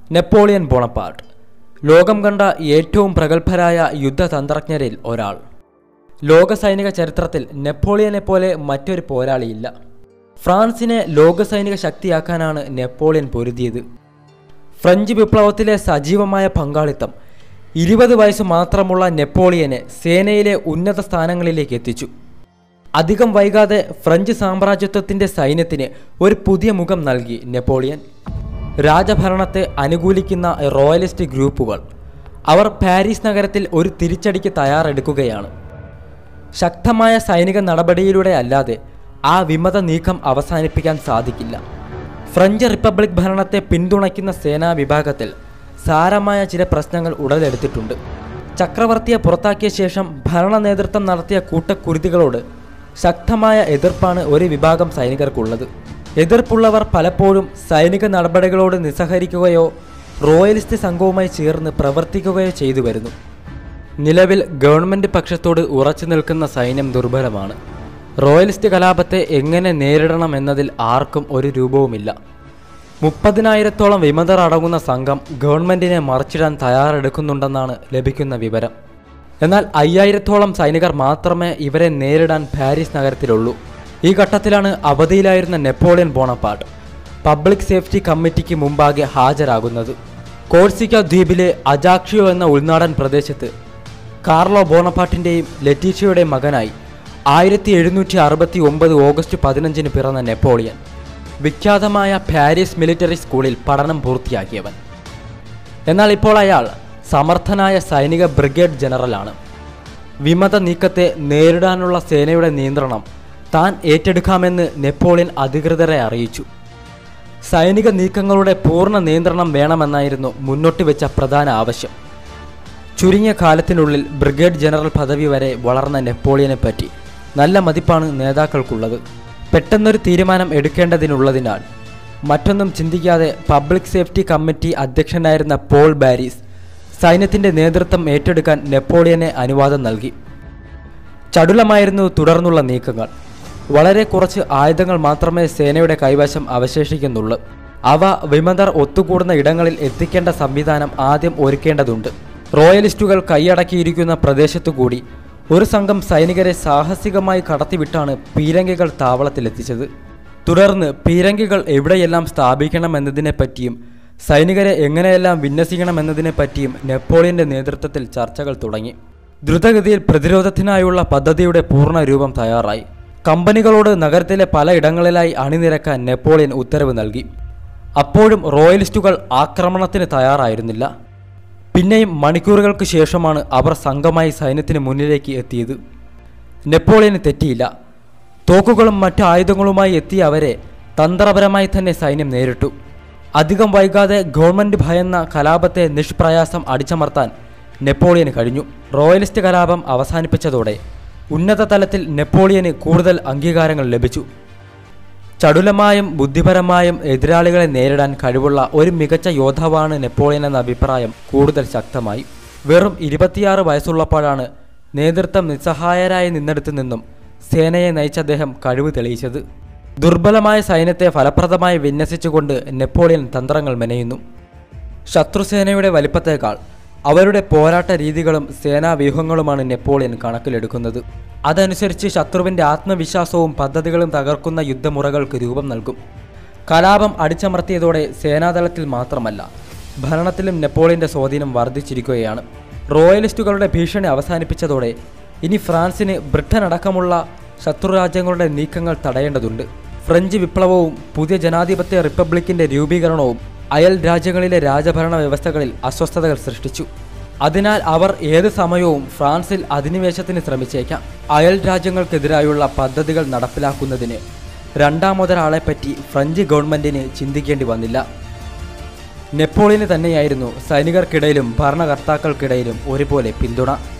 Napoleon Bonaparte ലോകം കണ്ട ഏറ്റവും പ്രഗത്ഭരായ യുദ്ധതന്ത്രജ്ഞരിൽ ഒരാൾ ലോക സൈനിക ചരിത്രത്തിൽ നെപ്പോളിയനെ പോലെ മറ്റൊരു പോരാളിയില്ല ഫ്രാൻസിനെ ലോക സൈനിക ശക്തിയാക്കാനാണ് നെപ്പോളിയൻ പൊരുതിയത് ഫ്രഞ്ച് വിപ്ലവത്തിലെ സജീവമായ പങ്കാളിത്തം ഇരുപത് വയസ്സ് മാത്രമുള്ള നെപ്പോളിയനെ സേനയിലെ ഉന്നത സ്ഥാനങ്ങളിലേക്ക് എത്തിച്ചു അധികം വൈകാതെ ഫ്രഞ്ച് സാമ്രാജ്യത്വത്തിൻ്റെ സൈന്യത്തിന് ഒരു പുതിയ മുഖം നൽകി നെപ്പോളിയൻ രാജഭരണത്തെ അനുകൂലിക്കുന്ന റോയലിസ്റ്റ് ഗ്രൂപ്പുകൾ അവർ പാരീസ് നഗരത്തിൽ ഒരു തിരിച്ചടിക്ക് തയ്യാറെടുക്കുകയാണ് ശക്തമായ സൈനിക നടപടിയിലൂടെ അല്ലാതെ ആ വിമത നീക്കം അവസാനിപ്പിക്കാൻ സാധിക്കില്ല ഫ്രഞ്ച് റിപ്പബ്ലിക് ഭരണത്തെ പിന്തുണയ്ക്കുന്ന സേനാ വിഭാഗത്തിൽ സാരമായ ചില പ്രശ്നങ്ങൾ ഉടലെടുത്തിട്ടുണ്ട് ചക്രവർത്തിയെ പുറത്താക്കിയ ശേഷം ഭരണ നേതൃത്വം നടത്തിയ കൂട്ടക്കുരുതികളോട് ശക്തമായ എതിർപ്പാണ് ഒരു വിഭാഗം സൈനികർക്കുള്ളത് എതിർപ്പുള്ളവർ പലപ്പോഴും സൈനിക നടപടികളോട് നിസ്സഹരിക്കുകയോ റോയലിസ്റ്റ് സംഘവുമായി ചേർന്ന് പ്രവർത്തിക്കുകയോ ചെയ്തു വരുന്നു നിലവിൽ ഗവൺമെന്റ് പക്ഷത്തോട് ഉറച്ചു നിൽക്കുന്ന സൈന്യം ദുർബലമാണ് റോയലിസ്റ്റ് കലാപത്തെ എങ്ങനെ നേരിടണം എന്നതിൽ ആർക്കും ഒരു രൂപവുമില്ല മുപ്പതിനായിരത്തോളം വിമതർ അടങ്ങുന്ന സംഘം ഗവൺമെന്റിനെ മറിച്ചിടാൻ തയ്യാറെടുക്കുന്നുണ്ടെന്നാണ് ലഭിക്കുന്ന വിവരം എന്നാൽ അയ്യായിരത്തോളം സൈനികർ മാത്രമേ ഇവരെ നേരിടാൻ പാരീസ് നഗരത്തിലുള്ളൂ ഈ ഘട്ടത്തിലാണ് അവധിയിലായിരുന്ന നെപ്പോളിയൻ ബോണപ്പാർട്ട് പബ്ലിക് സേഫ്റ്റി കമ്മിറ്റിക്ക് മുമ്പാകെ ഹാജരാകുന്നത് കോഴ്സിക്ക ദ്വീപിലെ അജാക്ഷിയോ എന്ന ഉൾനാടൻ പ്രദേശത്ത് കാർലോ ബോണപ്പാട്ടിൻ്റെയും ലറ്റീഷ്യയുടെയും മകനായി ആയിരത്തി എഴുന്നൂറ്റി അറുപത്തി ഒമ്പത് ഓഗസ്റ്റ് പതിനഞ്ചിന് പിറന്ന നെപ്പോളിയൻ വിഖ്യാതമായ പാരീസ് മിലിറ്ററി സ്കൂളിൽ പഠനം പൂർത്തിയാക്കിയവൻ എന്നാൽ ഇപ്പോൾ അയാൾ സമർത്ഥനായ സൈനിക ബ്രിഗേഡ് ജനറലാണ് വിമത നീക്കത്തെ നേരിടാനുള്ള സേനയുടെ നിയന്ത്രണം താൻ ഏറ്റെടുക്കാമെന്ന് നെപ്പോളിയൻ അധികൃതരെ അറിയിച്ചു സൈനിക നീക്കങ്ങളുടെ പൂർണ്ണ നിയന്ത്രണം വേണമെന്നായിരുന്നു മുന്നോട്ട് വെച്ച പ്രധാന ആവശ്യം ചുരുങ്ങിയ കാലത്തിനുള്ളിൽ ബ്രിഗേഡ് ജനറൽ പദവി വരെ വളർന്ന നെപ്പോളിയനെ പറ്റി നല്ല മതിപ്പാണ് നേതാക്കൾക്കുള്ളത് പെട്ടെന്നൊരു തീരുമാനം എടുക്കേണ്ടതിനുള്ളതിനാൽ മറ്റൊന്നും ചിന്തിക്കാതെ പബ്ലിക് സേഫ്റ്റി കമ്മിറ്റി അധ്യക്ഷനായിരുന്ന പോൾ ബാരീസ് സൈന്യത്തിൻ്റെ നേതൃത്വം ഏറ്റെടുക്കാൻ നെപ്പോളിയനെ അനുവാദം നൽകി ചടുലമായിരുന്നു തുടർന്നുള്ള നീക്കങ്ങൾ വളരെ കുറച്ച് ആയുധങ്ങൾ മാത്രമേ സേനയുടെ കൈവശം അവശേഷിക്കുന്നുള്ളൂ അവ വിമതർ ഒത്തുകൂടുന്ന ഇടങ്ങളിൽ എത്തിക്കേണ്ട സംവിധാനം ആദ്യം ഒരുക്കേണ്ടതുണ്ട് റോയലിസ്റ്റുകൾ കൈയടക്കിയിരിക്കുന്ന പ്രദേശത്തുകൂടി ഒരു സംഘം സൈനികരെ സാഹസികമായി കടത്തിവിട്ടാണ് പീരങ്കികൾ താവളത്തിലെത്തിച്ചത് തുടർന്ന് പീരങ്കികൾ എവിടെയെല്ലാം സ്ഥാപിക്കണമെന്നതിനെപ്പറ്റിയും സൈനികരെ എങ്ങനെയെല്ലാം വിന്യസിക്കണമെന്നതിനെപ്പറ്റിയും നെപ്പോളിയന്റെ നേതൃത്വത്തിൽ ചർച്ചകൾ തുടങ്ങി ദ്രുതഗതിയിൽ പ്രതിരോധത്തിനായുള്ള പദ്ധതിയുടെ പൂർണ്ണ രൂപം തയ്യാറായി കമ്പനികളോട് നഗരത്തിലെ പലയിടങ്ങളിലായി അണിനിരക്കാൻ നെപ്പോളിയൻ ഉത്തരവ് നൽകി അപ്പോഴും റോയലിസ്റ്റുകൾ ആക്രമണത്തിന് തയ്യാറായിരുന്നില്ല പിന്നെയും മണിക്കൂറുകൾക്ക് ശേഷമാണ് അവർ സംഘമായി സൈന്യത്തിന് മുന്നിലേക്ക് എത്തിയത് നെപ്പോളിയന് തെറ്റിയില്ല തോക്കുകളും മറ്റു ആയുധങ്ങളുമായി എത്തിയ അവരെ തന്ത്രപരമായി തന്നെ സൈന്യം നേരിട്ടു അധികം വൈകാതെ ഗവൺമെന്റ് ഭയന്ന കലാപത്തെ നിഷ്പ്രയാസം അടിച്ചമർത്താൻ നെപ്പോളിയന് കഴിഞ്ഞു റോയലിസ്റ്റ് കലാപം അവസാനിപ്പിച്ചതോടെ ഉന്നത തലത്തിൽ നെപ്പോളിയന് കൂടുതൽ അംഗീകാരങ്ങൾ ലഭിച്ചു ചടുലമായും ബുദ്ധിപരമായും എതിരാളികളെ നേരിടാൻ കഴിവുള്ള ഒരു മികച്ച യോദ്ധാവാണ് നെപ്പോളിയൻ എന്ന അഭിപ്രായം കൂടുതൽ ശക്തമായി വെറും ഇരുപത്തിയാറ് വയസ്സുള്ളപ്പോഴാണ് നേതൃത്വം നിസ്സഹായരായി നിന്നെടുത്തു നിന്നും സേനയെ നയിച്ച അദ്ദേഹം കഴിവ് തെളിയിച്ചത് ദുർബലമായ സൈന്യത്തെ ഫലപ്രദമായി വിന്യസിച്ചുകൊണ്ട് നെപ്പോളിയൻ തന്ത്രങ്ങൾ മെനയുന്നു ശത്രുസേനയുടെ വലിപ്പത്തേക്കാൾ അവരുടെ പോരാട്ട രീതികളും സേനാവ്യൂഹങ്ങളുമാണ് നെപ്പോളിയൻ കണക്കിലെടുക്കുന്നത് അതനുസരിച്ച് ശത്രുവിൻ്റെ ആത്മവിശ്വാസവും പദ്ധതികളും തകർക്കുന്ന യുദ്ധമുറകൾക്ക് രൂപം നൽകും കലാപം അടിച്ചമർത്തിയതോടെ സേനാതലത്തിൽ മാത്രമല്ല ഭരണത്തിലും നെപ്പോളിയൻ്റെ സ്വാധീനം വർദ്ധിച്ചിരിക്കുകയാണ് റോയലിസ്റ്റുകളുടെ ഭീഷണി അവസാനിപ്പിച്ചതോടെ ഇനി ഫ്രാൻസിന് ബ്രിട്ടൻ അടക്കമുള്ള ശത്രുരാജ്യങ്ങളുടെ നീക്കങ്ങൾ തടയേണ്ടതുണ്ട് ഫ്രഞ്ച് വിപ്ലവവും പുതിയ ജനാധിപത്യ റിപ്പബ്ലിക്കിന്റെ രൂപീകരണവും അയൽ രാജ്യങ്ങളിലെ രാജഭരണ വ്യവസ്ഥകളിൽ അസ്വസ്ഥതകൾ സൃഷ്ടിച്ചു അതിനാൽ അവർ ഏത് സമയവും ഫ്രാൻസിൽ അധിനിവേശത്തിന് ശ്രമിച്ചേക്കാം അയൽ രാജ്യങ്ങൾക്കെതിരായുള്ള പദ്ധതികൾ നടപ്പിലാക്കുന്നതിന് രണ്ടാമതൊരാളെപ്പറ്റി ഫ്രഞ്ച് ഗവൺമെന്റിന് ചിന്തിക്കേണ്ടി വന്നില്ല നെപ്പോളിയന് തന്നെയായിരുന്നു സൈനികർക്കിടയിലും ഭരണകർത്താക്കൾക്കിടയിലും ഒരുപോലെ പിന്തുണ